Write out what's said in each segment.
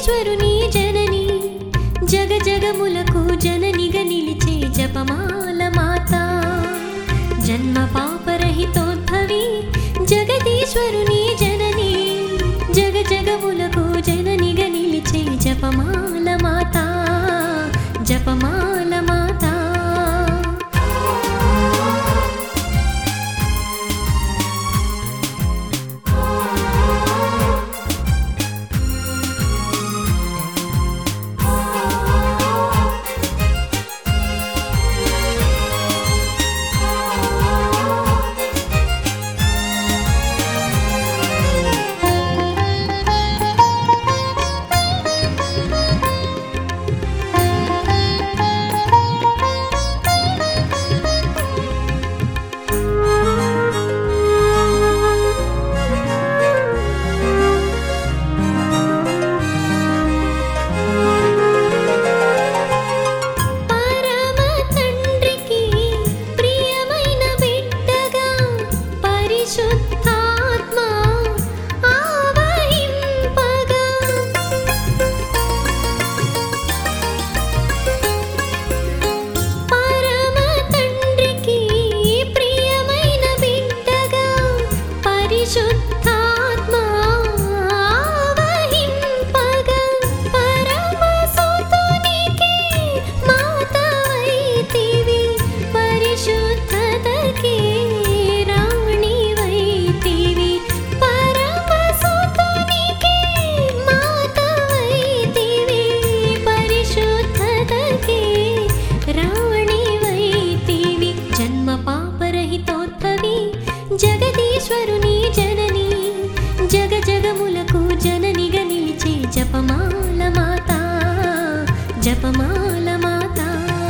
జగదీశ్వరుని జనని జగ జగములకు జననిగా నిలిచే జపమాల మాత జన్మ పాపరహితోద్భవి జగదీశ్వరుని జనని జగ జగములకు జననిగా నిలిచే జపమాల మాత జపమాల మాత పరమ తండ్రికి ప్రియమైన బిడ్డగా పరిశుద్ధాత్మ ఆవహింపగా పరమ తండ్రికి ప్రియమైన బిడ్డగా పరిశుద్ధాత్మ ఆవహింపగా పరమ సుతునికి మాతవైతివి పరిశుద్ధతకి రాణివైతివి పరమ సుతునికి మాతవైతివి పరిశుద్ధతకి రాణివైతివి జన్మ పాపరహితోద్భవి జగదీశ్వరుని జనని జగ జగములకు జననిగా నిలిచే జపమాల మాత జపమాల మాత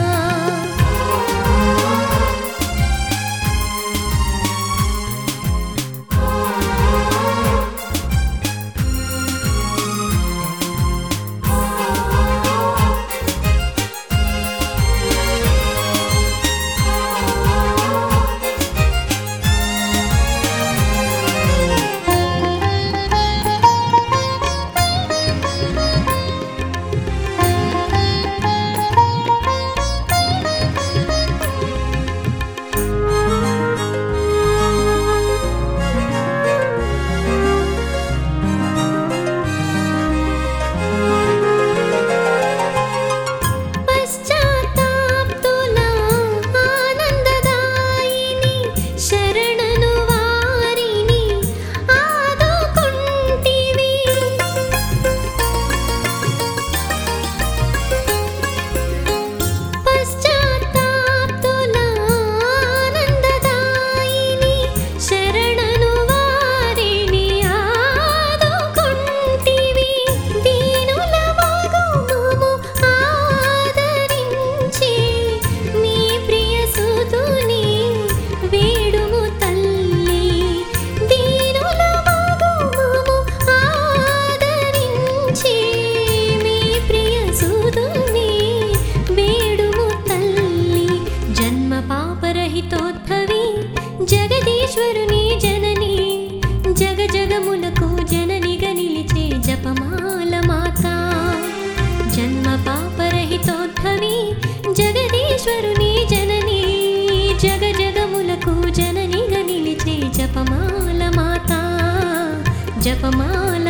పశ్చాత్తాప్తుల ఆనందదాయిని శరణను వారిని ఆదుకుంటివి పశ్చాత్తాప్తుల ఆనందదాయిని శరణను వారిని ఆదుకుంటివి దీనుల వాగుమము ఆదరించి నీ ప్రియ సుతుని వేడుము తల్లి దీనుల వాగుమము ఆదరించి మీ ప్రియ సుతుని వేడుము తల్లి జన్మ పాపరహితోద్భవి జగదీశ్వరుని జనని జగ జగములకు జననిగా నిలిచే జపమాల మాత జన్మ పాపరహితోద్భవి జగదీశ్వరుని జనని జగ జగములకు జననిగా నిలిచే జపమాల మాత జపమాల